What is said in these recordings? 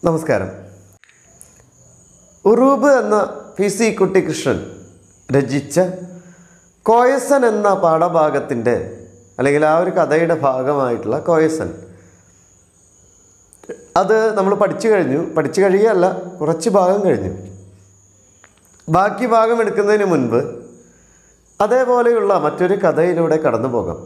നമസ്കാരം ഉറൂബ് എന്ന P C Kuttikrishnan രചിച്ച കോയസൻ എന്ന പാഠഭാഗത്തിൻ്റെ അല്ലെങ്കിൽ ആ ഒരു കഥയുടെ ഭാഗമായിട്ടുള്ള കോയസൻ അത് നമ്മൾ പഠിച്ചു കഴിഞ്ഞു പഠിച്ചു കഴിയുകയല്ല കുറച്ച് ഭാഗം കഴിഞ്ഞു ബാക്കി ഭാഗം എടുക്കുന്നതിന് മുൻപ് അതേപോലെയുള്ള മറ്റൊരു കഥയിലൂടെ കടന്നു പോകാം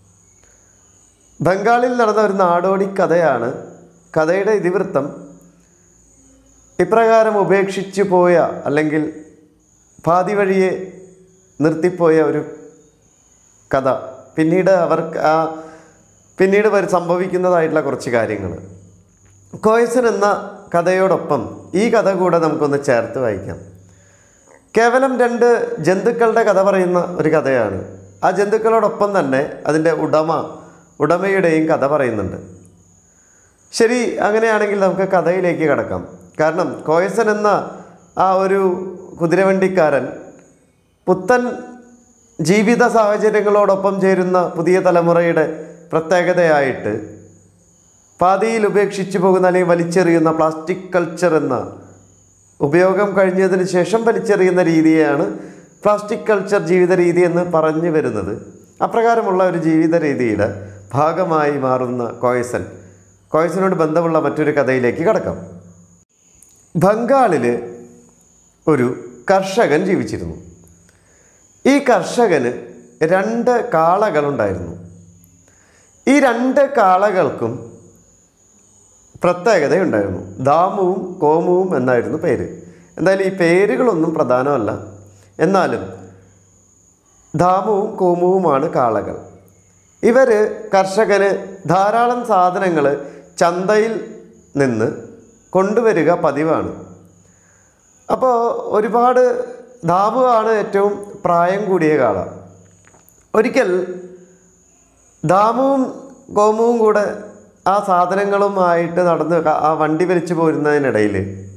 ബംഗാളിൽ നടന്ന ഒരു നാടോടി കഥയാണ് കഥയുടെ ഇതിവൃത്തം ഇപ്രകാരം ഉപേക്ഷിച്ചു പോയ അല്ലെങ്കിൽ പാതി വഴിയെ നിർത്തിപ്പോയ ഒരു കഥ പിന്നീട് അവർക്ക് ആ പിന്നീട് വരെ സംഭവിക്കുന്നതായിട്ടുള്ള കുറച്ച് കാര്യങ്ങൾ കോയസൻ എന്ന കഥയോടൊപ്പം ഈ കഥ കൂടെ നമുക്കൊന്ന് ചേർത്ത് വായിക്കാം കേവലം രണ്ട് ജന്തുക്കളുടെ കഥ പറയുന്ന ഒരു കഥയാണ് ആ ജന്തുക്കളോടൊപ്പം തന്നെ അതിൻ്റെ ഉടമ ഉടമയുടെയും കഥ പറയുന്നുണ്ട് ശരി അങ്ങനെയാണെങ്കിൽ നമുക്ക് കഥയിലേക്ക് കടക്കാം കാരണം കോയസൻ എന്ന ആ ഒരു കുതിരവണ്ടിക്കാരൻ പുത്തൻ ജീവിത സാഹചര്യങ്ങളോടൊപ്പം ചേരുന്ന പുതിയ തലമുറയുടെ പ്രത്യേകതയായിട്ട് പാതിയിൽ ഉപേക്ഷിച്ചു പോകുന്ന അല്ലെങ്കിൽ വലിച്ചെറിയുന്ന പ്ലാസ്റ്റിക് കൾച്ചർ എന്ന ഉപയോഗം കഴിഞ്ഞതിന് ശേഷം വലിച്ചെറിയുന്ന രീതിയാണ് പ്ലാസ്റ്റിക് കൾച്ചർ ജീവിത രീതി എന്ന് പറഞ്ഞു വരുന്നത് അപ്രകാരമുള്ള ഒരു ജീവിത രീതിയുടെ ഭാഗമായി മാറുന്ന കോയസൻ കോയസനോട് ബന്ധമുള്ള മറ്റൊരു കഥയിലേക്ക് കടക്കാം ബംഗാളിൽ ഒരു കർഷകൻ ജീവിച്ചിരുന്നു ഈ കർഷകന് രണ്ട് കാളകളുണ്ടായിരുന്നു ഈ രണ്ട് കാളകൾക്കും പ്രത്യേകതയുണ്ടായിരുന്നു ദാമുവും കോമുവും എന്നായിരുന്നു പേര് എന്തായാലും ഈ പേരുകളൊന്നും പ്രധാനമല്ല എന്നാലും ദാമുവും കോമുവുമാണ് കാളകൾ ഇവർ കർഷകന് ധാരാളം സാധനങ്ങൾ ചന്തയിൽ നിന്ന് കൊണ്ടുവരിക പതിവാണ് അപ്പോൾ ഒരുപാട് ദാമുവാണ് ഏറ്റവും പ്രായം കൂടിയ കാള ഒരിക്കൽ ദാമുവും കോമുവും കൂടെ ആ സാധനങ്ങളുമായിട്ട് നടന്ന് ക- ആ വണ്ടി വലിച്ചു പോരുന്നതിനിടയിൽ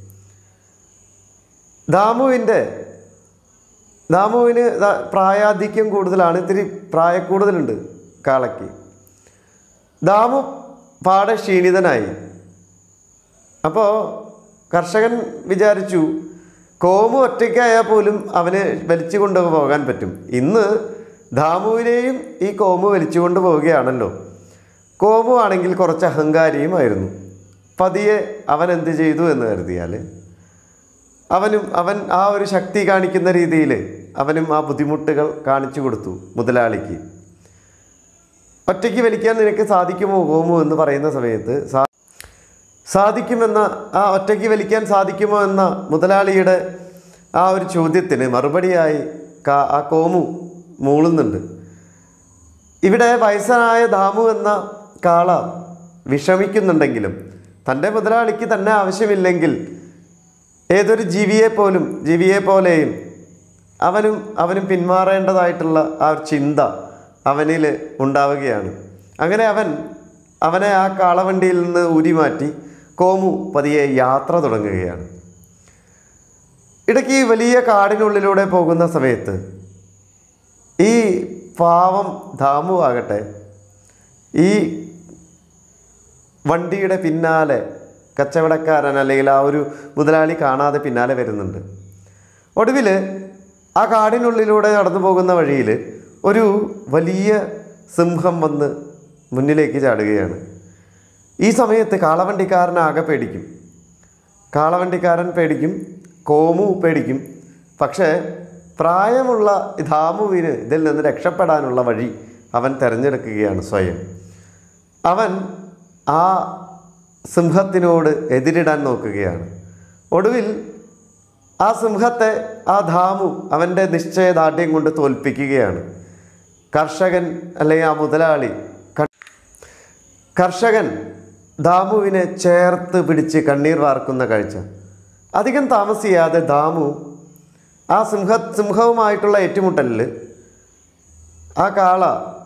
ദാമുവിൻ്റെ ദാമുവിന് ദാ- പ്രായാധിക്യം കൂടുതലാണ് ഇത്തിരി പ്രായക്കൂടുതലുണ്ട് കാളയ്ക്ക് ദാമു പാടെ ക്ഷീണിതനായി അപ്പോൾ കർഷകൻ വിചാരിച്ചു കോമു ഒറ്റയ്ക്കായാൽ പോലും അവന് വലിച്ചു കൊണ്ടുപോകാൻ പറ്റും ഇന്ന് ദാമുവിനെയും ഈ കോമു വലിച്ചു കൊണ്ടുപോവുകയാണല്ലോ കോമു ആണെങ്കിൽ കുറച്ച് അഹങ്കാരിയുമായിരുന്നു പതിയെ അവൻ എന്ത് ചെയ്തു എന്ന് കരുതിയാൽ അവനും അവൻ ആ ഒരു ശക്തി കാണിക്കുന്ന രീതിയിൽ അവനും ആ ബുദ്ധിമുട്ടുകൾ കാണിച്ചു കൊടുത്തു മുതലാളിക്ക് ഒറ്റയ്ക്ക് വലിക്കാൻ നിനക്ക് സാധിക്കുമോ കോമു എന്ന് പറയുന്ന സമയത്ത് സാ സാധിക്കുമെന്ന ആ ഒറ്റയ്ക്ക് വലിക്കാൻ സാധിക്കുമോ എന്ന മുതലാളിയുടെ ആ ഒരു ചോദ്യത്തിന് മറുപടിയായി കാ- ആ കോമു മൂളുന്നുണ്ട് ഇവിടെ വയസ്സനായ ദാമു എന്ന കാള വിഷമിക്കുന്നുണ്ടെങ്കിലും തൻ്റെ മുതലാളിക്ക് തന്നെ ആവശ്യമില്ലെങ്കിൽ ഏതൊരു ജീവിയെ പോലും ജീവിയെ പോലെയും അവനും അവനും പിന്മാറേണ്ടതായിട്ടുള്ള ആ ഒരു ചിന്ത അവനിൽ ഉണ്ടാവുകയാണ് അങ്ങനെ അവൻ അവനെ ആ കാളവണ്ടിയിൽ നിന്ന് ഊരിമാറ്റി കോമു പതിയെ യാത്ര തുടങ്ങുകയാണ് ഇടയ്ക്ക് ഈ വലിയ കാടിനുള്ളിലൂടെ പോകുന്ന സമയത്ത് ഈ പാവം ദാമു ആകട്ടെ ഈ വണ്ടിയുടെ പിന്നാലെ കച്ചവടക്കാരൻ അല്ലെങ്കിൽ ആ ഒരു മുതലാളി കാണാതെ പിന്നാലെ വരുന്നുണ്ട് ഒടുവിൽ ആ കാടിനുള്ളിലൂടെ നടന്നു പോകുന്ന വഴിയിൽ ഒരു വലിയ സിംഹം വന്ന് മുന്നിലേക്ക് ചാടുകയാണ് ഈ സമയത്ത് കാളവണ്ടിക്കാരൻ ആകെ പേടിക്കും കാളവണ്ടിക്കാരൻ പേടിക്കും കോമു പേടിക്കും പക്ഷേ പ്രായമുള്ള ധാമുവിന് ഇതിൽ നിന്ന് രക്ഷപ്പെടാനുള്ള വഴി അവൻ തിരഞ്ഞെടുക്കുകയാണ് സ്വയം അവൻ ആ സിംഹത്തിനോട് എതിരിടാൻ നോക്കുകയാണ് ഒടുവിൽ ആ സിംഹത്തെ ആ ധാമു അവൻ്റെ നിശ്ചയദാർഢ്യം കൊണ്ട് തോൽപ്പിക്കുകയാണ് കർഷകൻ അല്ലെങ്കിൽ ആ മുതലാളി ക- കർഷകൻ ദാമുവിനെ ചേർത്ത് പിടിച്ച് കണ്ണീർ വാർക്കുന്ന കാഴ്ച അധികം താമസിയാതെ ദാമു ആ സിംഹ സിംഹവുമായിട്ടുള്ള ഏറ്റുമുട്ടലിൽ ആ കാള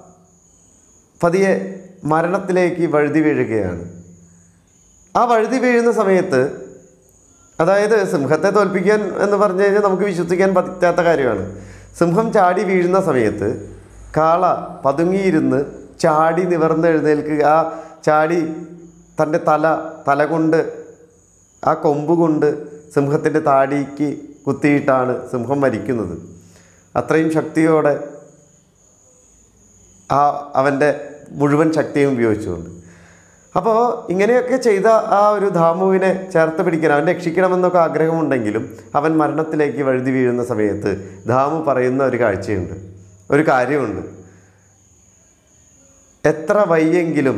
പതിയെ മരണത്തിലേക്ക് വഴുതി വീഴുകയാണ് ആ വഴുതി വീഴുന്ന സമയത്ത് അതായത് സിംഹത്തെ തോൽപ്പിക്കാൻ എന്ന് പറഞ്ഞു കഴിഞ്ഞാൽ നമുക്ക് വിശ്വസിക്കാൻ പറ്റാത്ത കാര്യമാണ് സിംഹം ചാടി വീഴുന്ന സമയത്ത് കാള പതുങ്ങിയിരുന്ന് ചാടി നിവർന്ന് എഴുന്നേൽക്കുക ആ ചാടി തൻ്റെ തല തല കൊണ്ട് ആ കൊമ്പ് കൊണ്ട് സിംഹത്തിൻ്റെ താടിക്ക് കുത്തിയിട്ടാണ് സിംഹം മരിക്കുന്നത് അത്രയും ശക്തിയോടെ ആ അവൻ്റെ മുഴുവൻ ശക്തിയും ഉപയോഗിച്ചുകൊണ്ട് അപ്പോൾ ഇങ്ങനെയൊക്കെ ചെയ്ത ആ ഒരു ധാമുവിനെ ചേർത്ത് പിടിക്കാൻ അവൻ രക്ഷിക്കണമെന്നൊക്കെ ആഗ്രഹമുണ്ടെങ്കിലും അവൻ മരണത്തിലേക്ക് വഴുതി വീഴുന്ന സമയത്ത് ധാമു പറയുന്ന ഒരു കാഴ്ചയുണ്ട് ഒരു കാര്യമുണ്ട് എത്ര വയ്യെങ്കിലും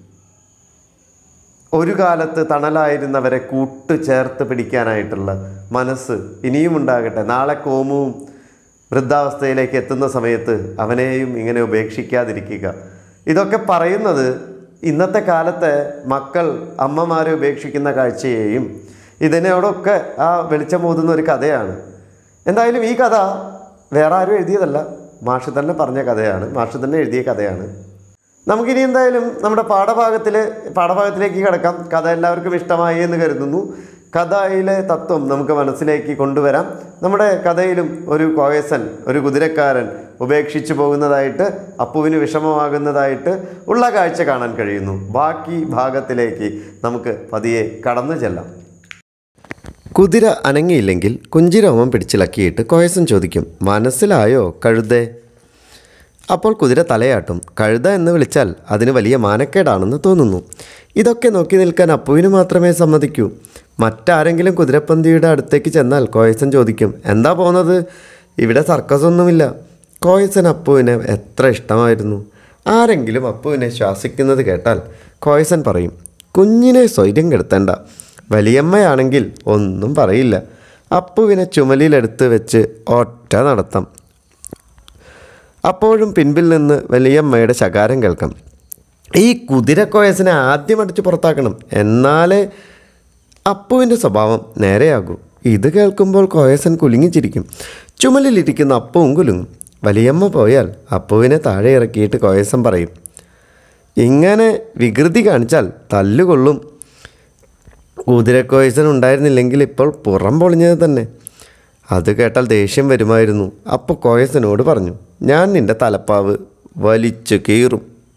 ഒരു കാലത്ത് തണലായിരുന്നവരെ കൂട്ട് ചേർത്ത് പിടിക്കാനായിട്ടുള്ള മനസ്സ് ഇനിയും ഉണ്ടാകട്ടെ നാളെ കോമുവും വൃദ്ധാവസ്ഥയിലേക്ക് എത്തുന്ന സമയത്ത് അവനെയും ഇങ്ങനെ ഉപേക്ഷിക്കാതിരിക്കുക ഇതൊക്കെ പറയുന്നത് ഇന്നത്തെ കാലത്തെ മക്കൾ അമ്മമാരെ ഉപേക്ഷിക്കുന്ന കാഴ്ചയെയും ഇതിനോടൊക്കെ ആ വെളിച്ചമൂതുന്ന ഒരു കഥയാണ് എന്തായാലും ഈ കഥ വേറെ ആരും എഴുതിയതല്ല മാഷ് തന്നെ പറഞ്ഞ കഥയാണ് മാഷ് തന്നെ എഴുതിയ കഥയാണ് നമുക്കിനി എന്തായാലും നമ്മുടെ പാഠഭാഗത്തിൽ പാഠഭാഗത്തിലേക്ക് കിടക്കാം കഥ എല്ലാവർക്കും ഇഷ്ടമായി എന്ന് കരുതുന്നു കഥയിലെ തത്വം നമുക്ക് മനസ്സിലേക്ക് കൊണ്ടുവരാം നമ്മുടെ കഥയിലും ഒരു കോയസൻ ഒരു കുതിരക്കാരൻ ഉപേക്ഷിച്ചു പോകുന്നതായിട്ട് അപ്പുവിന് വിഷമമാകുന്നതായിട്ട് ഉള്ള കാഴ്ച കാണാൻ കഴിയുന്നു ബാക്കി ഭാഗത്തിലേക്ക് നമുക്ക് പതിയെ കടന്നു ചെല്ലാം കുതിര അനങ്ങിയില്ലെങ്കിൽ കുഞ്ചിരോമം പിടിച്ചിളക്കിയിട്ട് കോയസൻ ചോദിക്കും മനസ്സിലായോ കഴുതേ അപ്പോൾ കുതിര തലയാട്ടും കഴുത എന്ന് വിളിച്ചാൽ അതിന് വലിയ മാനക്കേടാണെന്ന് തോന്നുന്നു ഇതൊക്കെ നോക്കി നിൽക്കാൻ അപ്പുവിന് മാത്രമേ സമ്മതിക്കൂ മറ്റാരെങ്കിലും കുതിരപ്പന്തിയുടെ അടുത്തേക്ക് ചെന്നാൽ കോയസൻ ചോദിക്കും എന്താ പോകുന്നത് ഇവിടെ സർക്കസ് ഒന്നുമില്ല കോയസൻ അപ്പുവിനെ എത്ര ഇഷ്ടമായിരുന്നു ആരെങ്കിലും അപ്പുവിനെ ശ്വാസിക്കുന്നത് കേട്ടാൽ കോയസൻ പറയും കുഞ്ഞിനെ സ്വൈര്യം കെടുത്തണ്ട വലിയമ്മയാണെങ്കിൽ ഒന്നും പറയില്ല അപ്പുവിനെ ചുമലിലെടുത്ത് വെച്ച് ഒറ്റ നടത്താം അപ്പോഴും പിൻപിൽ നിന്ന് വലിയമ്മയുടെ ശകാരം കേൾക്കാം ഈ കുതിരക്കോയസിനെ ആദ്യം അടിച്ച് പുറത്താക്കണം എന്നാലേ അപ്പുവിൻ്റെ സ്വഭാവം നേരെയാകൂ ഇത് കേൾക്കുമ്പോൾ കോയസൻ കുലുങ്ങിച്ചിരിക്കും ചുമലിലിരിക്കുന്ന അപ്പവും കുലുങ്ങും വലിയമ്മ പോയാൽ അപ്പുവിനെ താഴെ ഇറക്കിയിട്ട് കോയസൻ പറയും ഇങ്ങനെ വികൃതി കാണിച്ചാൽ തല്ലുകൊള്ളും കുതിരക്കോയസൻ ഉണ്ടായിരുന്നില്ലെങ്കിൽ ഇപ്പോൾ പുറം പൊളിഞ്ഞത് തന്നെ അത് കേട്ടാൽ ദേഷ്യം വരുമായിരുന്നു അപ്പോൾ കോയസനോട് പറഞ്ഞു ഞാൻ നിന്റെ തലപ്പാവ് വലിച്ചു കീറും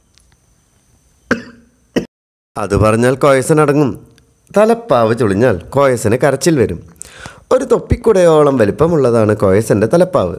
അത് പറഞ്ഞാൽ കോയസൻ അടങ്ങും തലപ്പാവ് ചുളിഞ്ഞാൽ കോയസന് കരച്ചിൽ വരും ഒരു തൊപ്പിക്കുടയോളം വലിപ്പമുള്ളതാണ് കോയസൻ്റെ തലപ്പാവ്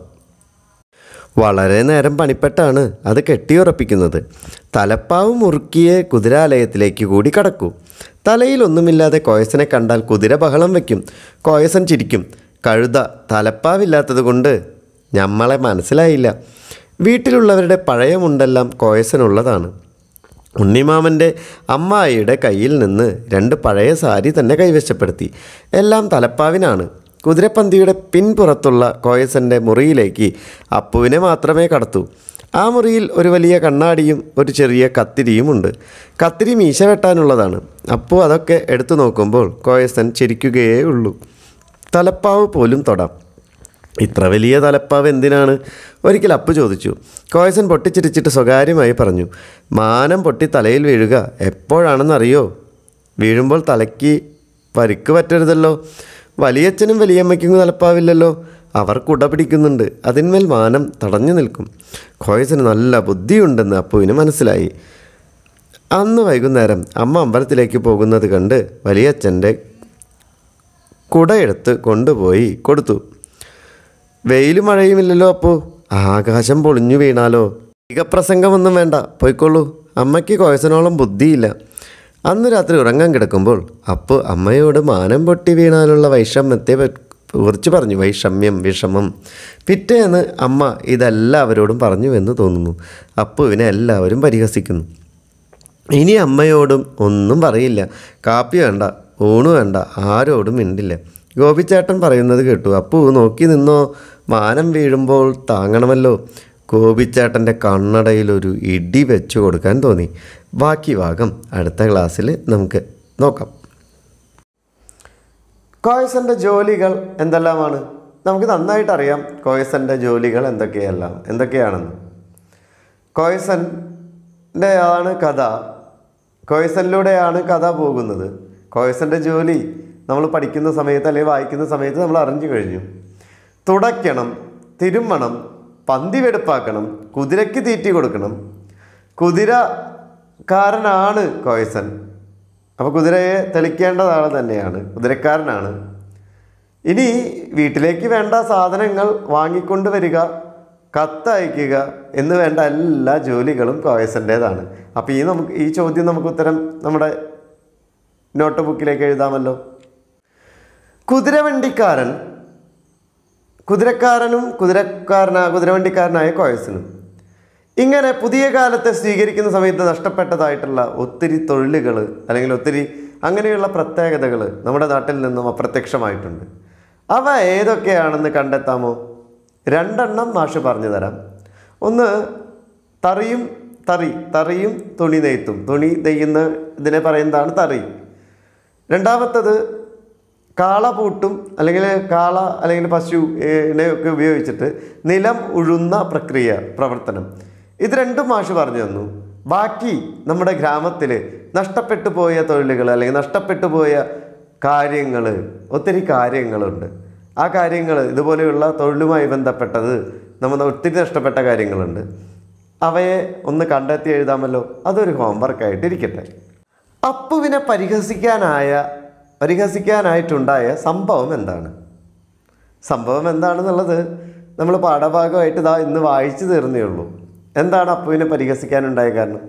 വളരെ നേരം പണിപ്പെട്ടാണ് അത് കെട്ടിയുറപ്പിക്കുന്നത് തലപ്പാവ് മുറുക്കിയേ കുതിരാലയത്തിലേക്ക് കൂടി കടക്കൂ തലയിലൊന്നുമില്ലാതെ കോയസനെ കണ്ടാൽ കുതിര ബഹളം വയ്ക്കും കോയസൻ ചിരിക്കും കഴുത തലപ്പാവില്ലാത്തത് കൊണ്ട് ഞമ്മളെ മനസ്സിലായില്ല വീട്ടിലുള്ളവരുടെ പഴയ മുണ്ടെല്ലാം കോയസനുള്ളതാണ് ഉണ്ണിമാമൻ്റെ അമ്മായിയുടെ കയ്യിൽ നിന്ന് രണ്ട് പഴയ സാരി തന്നെ കൈവശപ്പെടുത്തി എല്ലാം തലപ്പാവിനാണ് കുതിരപ്പന്തിയുടെ പിൻപുറത്തുള്ള കോയസൻ്റെ മുറിയിലേക്ക് അപ്പുവിനെ മാത്രമേ കടത്തൂ ആ മുറിയിൽ ഒരു വലിയ കണ്ണാടിയും ഒരു ചെറിയ കത്തിരിയുമുണ്ട് കത്തിരി മീശ വെട്ടാനുള്ളതാണ് അപ്പു അതൊക്കെ എടുത്തു നോക്കുമ്പോൾ കോയസൻ ചിരിക്കുകയേ ഉള്ളൂ തലപ്പാവ് പോലും തൊടാം ഇത്ര വലിയ തലപ്പാവ് എന്തിനാണ് ഒരിക്കൽ അപ്പു ചോദിച്ചു കോയസൻ പൊട്ടിച്ചിരിച്ചിട്ട് സ്വകാര്യമായി പറഞ്ഞു മാനം പൊട്ടി തലയിൽ വീഴുക എപ്പോഴാണെന്നറിയോ വീഴുമ്പോൾ തലയ്ക്ക് പരിക്ക് പറ്റരുതല്ലോ വലിയച്ഛനും വലിയമ്മയ്ക്കും തലപ്പാവില്ലല്ലോ അവർ കുട പിടിക്കുന്നുണ്ട് അതിന്മേൽ മാനം തടഞ്ഞു നിൽക്കും കോയസന് നല്ല ബുദ്ധിയുണ്ടെന്ന് അപ്പുവിന് മനസ്സിലായി അന്ന് വൈകുന്നേരം അമ്മ അമ്പലത്തിലേക്ക് പോകുന്നത് കണ്ട് വലിയച്ഛൻ്റെ കുടയെടുത്ത് കൊണ്ടുപോയി കൊടുത്തു വെയിലും മഴയുമില്ലല്ലോ അപ്പോൾ ആകാശം പൊളിഞ്ഞു വീണാലോ പ്രസംഗമൊന്നും വേണ്ട പോയിക്കോളൂ അമ്മയ്ക്ക് കോയസനോളം ബുദ്ധിയില്ല അന്ന് രാത്രി ഉറങ്ങാൻ കിടക്കുമ്പോൾ അപ്പു അമ്മയോട് മാനം പൊട്ടി വീണാലുള്ള വൈഷമ്യത്തെ പ- കുറിച്ച് പറഞ്ഞു വൈഷമ്യം വിഷമം പിറ്റേന്ന് അമ്മ ഇതെല്ലാവരോടും പറഞ്ഞു എന്ന് തോന്നുന്നു അപ്പുവിനെ എല്ലാവരും പരിഹസിക്കുന്നു ഇനി അമ്മയോടും ഒന്നും പറയില്ല കാപ്പി വേണ്ട ഊണ് വേണ്ട ആരോടും മിണ്ടില്ല ഗോപിച്ചേട്ടൻ പറയുന്നത് കേട്ടു അപ്പു നോക്കി നിന്നോ മാനം വീഴുമ്പോൾ താങ്ങണമല്ലോ ഗോപിച്ചേട്ടൻ്റെ കണ്ണടയിൽ ഒരു ഇടി വെച്ചു കൊടുക്കാൻ തോന്നി ബാക്കി ഭാഗം അടുത്ത ക്ലാസ്സിൽ നമുക്ക് നോക്കാം കോയസൻ്റെ ജോലികൾ എന്തെല്ലാമാണ് നമുക്ക് നന്നായിട്ട് അറിയാം കോയസൻ്റെ ജോലികൾ എന്തൊക്കെയെല്ലാം എന്തൊക്കെയാണെന്ന് കോയസൻ്റെ ആണ് കഥ കോയസനിലൂടെയാണ് കഥ പോകുന്നത് കോയസൻ്റെ ജോലി നമ്മൾ പഠിക്കുന്ന സമയത്ത് അല്ലെങ്കിൽ വായിക്കുന്ന സമയത്ത് നമ്മൾ അറിഞ്ഞു കഴിഞ്ഞു തുടയ്ക്കണം തിരുമ്മണം പന്തി വെടുപ്പാക്കണം കുതിരയ്ക്ക് തീറ്റി കൊടുക്കണം കുതിരക്കാരനാണ് കോയസൻ അപ്പോൾ കുതിരയെ തെളിക്കേണ്ടത് ആൾ തന്നെയാണ് കുതിരക്കാരനാണ് ഇനി വീട്ടിലേക്ക് വേണ്ട സാധനങ്ങൾ വാങ്ങിക്കൊണ്ട് വരിക കത്തയക്കുക എന്ന് വേണ്ട എല്ലാ ജോലികളും കോയസൻ്റേതാണ് അപ്പോൾ ഈ നമുക്ക് ഈ ചോദ്യം നമുക്ക് ഉത്തരം നമ്മുടെ നോട്ട് ബുക്കിലേക്ക് എഴുതാമല്ലോ കുതിരവണ്ടിക്കാരൻ കുതിരക്കാരനും കുതിരക്കാരനാ കുതിരവണ്ടിക്കാരനായ കോയസനും ഇങ്ങനെ പുതിയ കാലത്തെ സ്വീകരിക്കുന്ന സമയത്ത് നഷ്ടപ്പെട്ടതായിട്ടുള്ള ഒത്തിരി തൊഴിലുകൾ അല്ലെങ്കിൽ ഒത്തിരി അങ്ങനെയുള്ള പ്രത്യേകതകൾ നമ്മുടെ നാട്ടിൽ നിന്നും അപ്രത്യക്ഷമായിട്ടുണ്ട് അവ ഏതൊക്കെയാണെന്ന് കണ്ടെത്താമോ രണ്ടെണ്ണം മാഷ് പറഞ്ഞു തരാം ഒന്ന് തറിയും തറി തറിയും തുണി നെയ്ത്തും തുണി നെയ്യുന്ന ഇതിനെ പറയുന്നതാണ് തറി രണ്ടാമത്തത് കാളപൂട്ടും അല്ലെങ്കിൽ കാള അല്ലെങ്കിൽ പശു ഒക്കെ ഉപയോഗിച്ചിട്ട് നിലം ഉഴുന്ന പ്രക്രിയ പ്രവർത്തനം ഇത് രണ്ടും മാഷ് പറഞ്ഞു തന്നു ബാക്കി നമ്മുടെ ഗ്രാമത്തിൽ നഷ്ടപ്പെട്ടു പോയ തൊഴിലുകൾ അല്ലെങ്കിൽ നഷ്ടപ്പെട്ടു പോയ കാര്യങ്ങൾ ഒത്തിരി കാര്യങ്ങളുണ്ട് ആ കാര്യങ്ങൾ ഇതുപോലെയുള്ള തൊഴിലുമായി ബന്ധപ്പെട്ടത് നമ്മൾ ഒത്തിരി നഷ്ടപ്പെട്ട കാര്യങ്ങളുണ്ട് അവയെ ഒന്ന് കണ്ടെത്തി എഴുതാമല്ലോ അതൊരു ഹോംവർക്കായിട്ട് ഇരിക്കട്ടെ അപ്പുവിനെ പരിഹസിക്കാനായ പരിഹസിക്കാനായിട്ടുണ്ടായ സംഭവം എന്താണ് സംഭവം എന്താണെന്നുള്ളത് നമ്മൾ പാഠഭാഗമായിട്ട് ഇതാ ഇന്ന് വായിച്ചു തീർന്നേ ഉള്ളൂ എന്താണ് അപ്പുവിനെ പരിഹസിക്കാനുണ്ടായ കാരണം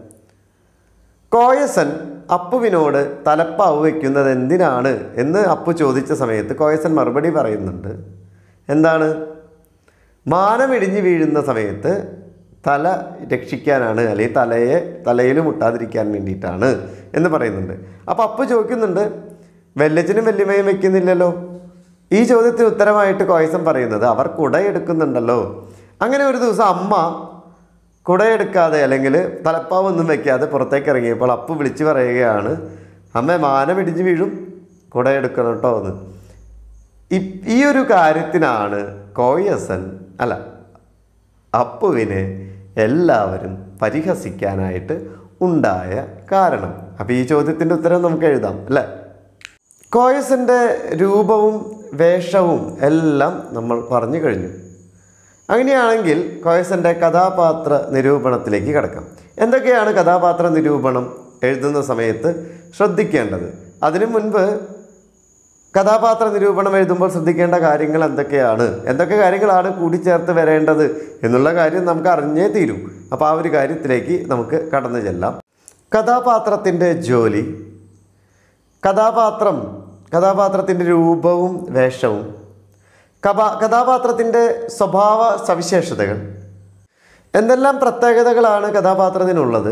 കോയസൻ അപ്പുവിനോട് തലപ്പാവ് വയ്ക്കുന്നത് എന്തിനാണ് എന്ന് അപ്പു ചോദിച്ച സമയത്ത് കോയസൻ മറുപടി പറയുന്നുണ്ട് എന്താണ് മാനമിടിഞ്ഞ് വീഴുന്ന സമയത്ത് തല രക്ഷിക്കാനാണ് അല്ലെങ്കിൽ തലയെ തലയിൽ മുട്ടാതിരിക്കാൻ വേണ്ടിയിട്ടാണ് എന്ന് പറയുന്നുണ്ട് അപ്പോൾ അപ്പു ചോദിക്കുന്നുണ്ട് വെല്ലച്ചനും വെല്ലുമയും വെക്കുന്നില്ലല്ലോ ഈ ചോദ്യത്തിന് ഉത്തരമായിട്ട് കോയസം പറയുന്നത് അവർ കുടയെടുക്കുന്നുണ്ടല്ലോ അങ്ങനെ ഒരു ദിവസം അമ്മ കുടയെടുക്കാതെ അല്ലെങ്കിൽ തലപ്പാവൊന്നും വെക്കാതെ പുറത്തേക്ക് ഇറങ്ങിയപ്പോൾ അപ്പു വിളിച്ചു പറയുകയാണ് അമ്മ മാനം ഇടിഞ്ഞു വീഴും കുടയെടുക്കണം കേട്ടോ എന്ന് ഈ- ഈ ഒരു കാര്യത്തിനാണ് കോയസൻ അല്ല അപ്പുവിനെ എല്ലാവരും പരിഹസിക്കാനായിട്ട് ഉണ്ടായ കാരണം അപ്പോൾ ഈ ചോദ്യത്തിൻ്റെ ഉത്തരം നമുക്ക് എഴുതാം അല്ലേ കോയസൻ്റെ രൂപവും വേഷവും എല്ലാം നമ്മൾ പറഞ്ഞു കഴിഞ്ഞു അങ്ങനെയാണെങ്കിൽ കോയസൻ്റെ കഥാപാത്ര നിരൂപണത്തിലേക്ക് കിടക്കാം എന്തൊക്കെയാണ് കഥാപാത്ര നിരൂപണം എഴുതുന്ന സമയത്ത് ശ്രദ്ധിക്കേണ്ടത് അതിനു മുൻപ് കഥാപാത്ര നിരൂപണം എഴുതുമ്പോൾ ശ്രദ്ധിക്കേണ്ട കാര്യങ്ങൾ എന്തൊക്കെയാണ് എന്തൊക്കെ കാര്യങ്ങളാണ് കൂടിച്ചേർത്ത് വരേണ്ടത് എന്നുള്ള കാര്യം നമുക്ക് അറിഞ്ഞേ തീരൂ അപ്പോൾ ആ ഒരു കാര്യത്തിലേക്ക് നമുക്ക് കടന്നു ചെല്ലാം കഥാപാത്രത്തിൻ്റെ ജോലി കഥാപാത്രം കഥാപാത്രത്തിൻ്റെ രൂപവും വേഷവും കഥാ കഥാപാത്രത്തിൻ്റെ സ്വഭാവ സവിശേഷതകൾ എന്തെല്ലാം പ്രത്യേകതകളാണ് കഥാപാത്രത്തിനുള്ളത്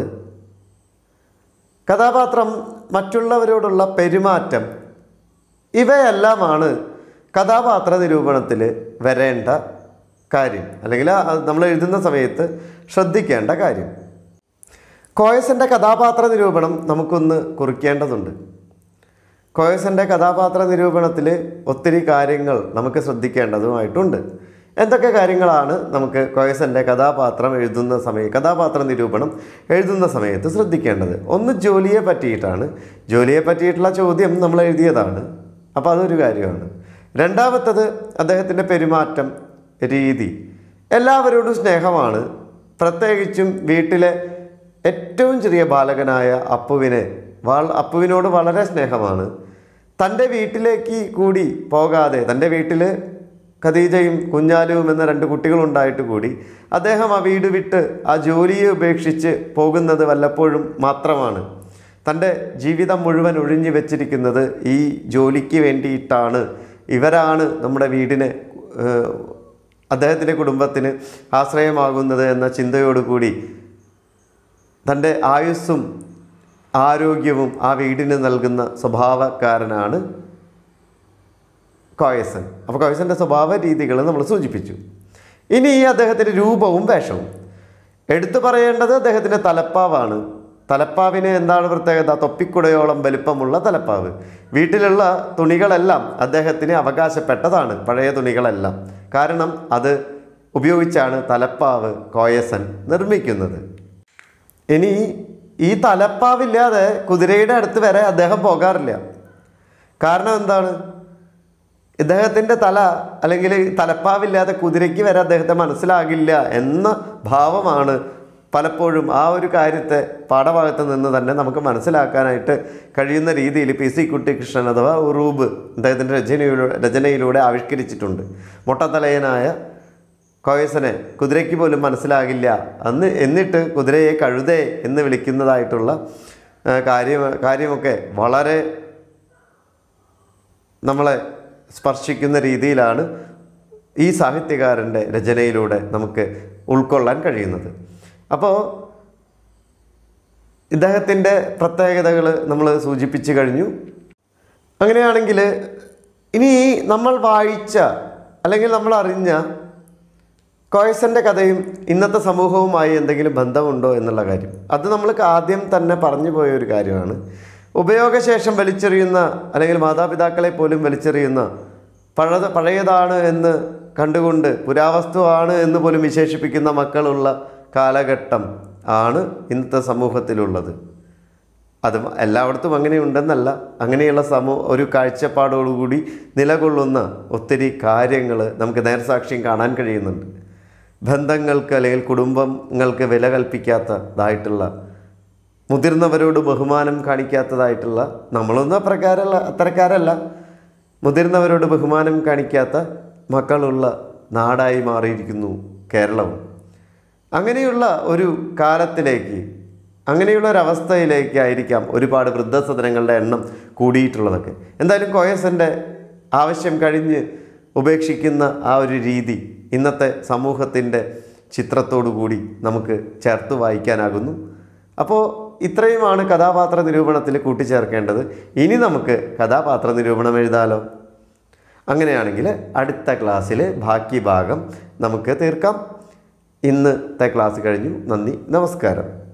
കഥാപാത്രം മറ്റുള്ളവരോടുള്ള പെരുമാറ്റം ഇവയെല്ലാമാണ് കഥാപാത്ര നിരൂപണത്തിൽ വരേണ്ട കാര്യം അല്ലെങ്കിൽ ആ- നമ്മൾ എഴുതുന്ന സമയത്ത് ശ്രദ്ധിക്കേണ്ട കാര്യം കോയസൻ്റെ കഥാപാത്ര നിരൂപണം നമുക്കൊന്ന് കുറിക്കേണ്ടതുണ്ട് കോയസൻ്റെ കഥാപാത്ര നിരൂപണത്തിൽ ഒത്തിരി കാര്യങ്ങൾ നമുക്ക് ശ്രദ്ധിക്കേണ്ടതുമായിട്ടുണ്ട് എന്തൊക്കെ കാര്യങ്ങളാണ് നമുക്ക് കോയസൻ്റെ കഥാപാത്രം എഴുതുന്ന സമയം കഥാപാത്ര നിരൂപണം എഴുതുന്ന സമയത്ത് ശ്രദ്ധിക്കേണ്ടത് ഒന്ന് ജോലിയെ പറ്റിയിട്ടാണ് ജോലിയെ പറ്റിയിട്ടുള്ള ചോദ്യം നമ്മൾ എഴുതിയതാണ് അപ്പോൾ അതൊരു കാര്യമാണ് രണ്ടാമത്തത് അദ്ദേഹത്തിൻ്റെ പെരുമാറ്റം രീതി എല്ലാവരോടും സ്നേഹമാണ് പ്രത്യേകിച്ചും വീട്ടിലെ ഏറ്റവും ചെറിയ ബാലകനായ അപ്പുവിനെ വാൾ അപ്പുവിനോട് വളരെ സ്നേഹമാണ് തൻ്റെ വീട്ടിലേക്ക് കൂടി പോകാതെ തൻ്റെ വീട്ടിൽ ഖദീജയും കുഞ്ഞാലുവും എന്ന രണ്ട് കുട്ടികളുണ്ടായിട്ട് കൂടി അദ്ദേഹം ആ വീട് വിട്ട് ആ ജോലിയെ ഉപേക്ഷിച്ച് പോകുന്നത് വല്ലപ്പോഴും മാത്രമാണ് തൻ്റെ ജീവിതം മുഴുവൻ ഒഴിഞ്ഞു വെച്ചിരിക്കുന്നത് ഈ ജോലിക്ക് വേണ്ടിയിട്ടാണ് ഇവരാണ് നമ്മുടെ വീടിന് ഏഹ്, അദ്ദേഹത്തിൻ്റെ കുടുംബത്തിന് ആശ്രയമാകുന്നത് എന്ന ചിന്തയോടുകൂടി തൻ്റെ ആയുസ്സും ആരോഗ്യവും ആ വീടിന് നൽകുന്ന സ്വഭാവക്കാരനാണ് കോയസൻ അപ്പോൾ കോയസൻ്റെ സ്വഭാവ രീതികൾ നമ്മൾ സൂചിപ്പിച്ചു ഇനി ഈ അദ്ദേഹത്തിൻ്റെ രൂപവും വേഷവും എടുത്തു പറയേണ്ടത് അദ്ദേഹത്തിൻ്റെ തലപ്പാവാണ് തലപ്പാവിന് എന്താണ് പ്രത്യേകത തൊപ്പിക്കുടയോളം വലിപ്പമുള്ള തലപ്പാവ് വീട്ടിലുള്ള തുണികളെല്ലാം അദ്ദേഹത്തിന് അവകാശപ്പെട്ടതാണ് പഴയ തുണികളെല്ലാം കാരണം അത് ഉപയോഗിച്ചാണ് തലപ്പാവ് കോയസൻ നിർമ്മിക്കുന്നത് ഇനി ഈ തലപ്പാവില്ലാതെ കുതിരയുടെ അടുത്ത് വരെ അദ്ദേഹം പോകാറില്ല കാരണം എന്താണ് ഇദ്ദേഹത്തിൻ്റെ തല അല്ലെങ്കിൽ തലപ്പാവില്ലാതെ കുതിരയ്ക്ക് വരെ അദ്ദേഹത്തെ മനസ്സിലാകില്ല എന്ന ഭാവമാണ് പലപ്പോഴും ആ ഒരു കാര്യത്തെ പാഠഭാഗത്ത് നിന്ന് തന്നെ നമുക്ക് മനസ്സിലാക്കാനായിട്ട് കഴിയുന്ന രീതിയിൽ പി സി കുട്ടിക്കൃഷ്ണൻ അഥവാ ഉറൂബ് അദ്ദേഹത്തിൻ്റെ രചനയിലൂടെ രചനയിലൂടെ ആവിഷ്കരിച്ചിട്ടുണ്ട് മൊട്ടത്തലയനായ കോയസനെ കുതിരയ്ക്ക് പോലും മനസ്സിലാകില്ല അന്ന് എന്നിട്ട് കുതിരയെ കഴുതേ എന്ന് വിളിക്കുന്നതായിട്ടുള്ള ആ, കാര്യം കാര്യമൊക്കെ വളരെ നമ്മളെ സ്പർശിക്കുന്ന രീതിയിലാണ് ഈ സാഹിത്യകാരൻ്റെ രചനയിലൂടെ നമുക്ക് ഉൾക്കൊള്ളാൻ കഴിയുന്നത് അപ്പോൾ ഇദ്ദേഹത്തിൻ്റെ പ്രത്യേകതകൾ നമ്മൾ സൂചിപ്പിച്ചു കഴിഞ്ഞു അങ്ങനെയാണെങ്കിൽ ഇനി ഈ നമ്മൾ വായിച്ച അല്ലെങ്കിൽ നമ്മൾ അറിഞ്ഞ കോയസൻ്റെ കഥയും ഇന്നത്തെ സമൂഹവുമായി എന്തെങ്കിലും ബന്ധമുണ്ടോ എന്നുള്ള കാര്യം അത് നമ്മൾക്ക് ആദ്യം തന്നെ പറഞ്ഞു പോയ ഒരു കാര്യമാണ് ഉപയോഗശേഷം വലിച്ചെറിയുന്ന അല്ലെങ്കിൽ മാതാപിതാക്കളെ പോലും വലിച്ചെറിയുന്ന പഴയ പഴയതാണ് എന്ന് കണ്ടുകൊണ്ട് പുരാവസ്തുവാണ് എന്ന് പോലും വിശേഷിപ്പിക്കുന്ന മക്കളുള്ള കാലഘട്ടം ആണ് ഇന്നത്തെ സമൂഹത്തിലുള്ളത് അത് എല്ലായിടത്തും അങ്ങനെയുണ്ടെന്നല്ല അങ്ങനെയുള്ള സമൂഹ ഒരു കാഴ്ചപ്പാടോടുകൂടി നിലകൊള്ളുന്ന ഒത്തിരി കാര്യങ്ങൾ നമുക്ക് നേർസാക്ഷ്യം കാണാൻ കഴിയുന്നുണ്ട് ബന്ധങ്ങൾക്ക് അല്ലെങ്കിൽ കുടുംബങ്ങൾക്ക് വില കൽപ്പിക്കാത്തതായിട്ടുള്ള മുതിർന്നവരോട് ബഹുമാനം കാണിക്കാത്തതായിട്ടുള്ള നമ്മളൊന്നും അപ്രകാരമല്ല അത്തരക്കാരല്ല മുതിർന്നവരോട് ബഹുമാനം കാണിക്കാത്ത മക്കളുള്ള നാടായി മാറിയിരിക്കുന്നു കേരളവും അങ്ങനെയുള്ള ഒരു കാലത്തിലേക്ക് അങ്ങനെയുള്ള ഒരു അവസ്ഥയിലേക്കായിരിക്കാം ഒരുപാട് വൃദ്ധസദനങ്ങളുടെ എണ്ണം കൂടിയിട്ടുള്ളതൊക്കെ എന്തായാലും കോയസൻ്റെ ആവശ്യം കഴിഞ്ഞ് ഉപേക്ഷിക്കുന്ന ആ ഒരു രീതി ഇന്നത്തെ സമൂഹത്തിൻ്റെ ചിത്രത്തോടു കൂടി നമുക്ക് ചേർത്ത് വായിക്കാനാകുന്നു അപ്പോൾ ഇത്രയുമാണ് കഥാപാത്ര നിരൂപണത്തിൽ കൂട്ടിച്ചേർക്കേണ്ടത് ഇനി നമുക്ക് കഥാപാത്ര നിരൂപണം എഴുതാലോ അങ്ങനെയാണെങ്കിൽ അടുത്ത ക്ലാസ്സിൽ ബാക്കി ഭാഗം നമുക്ക് തീർക്കാം ഇന്നത്തെ ക്ലാസ് കഴിഞ്ഞു നന്ദി നമസ്കാരം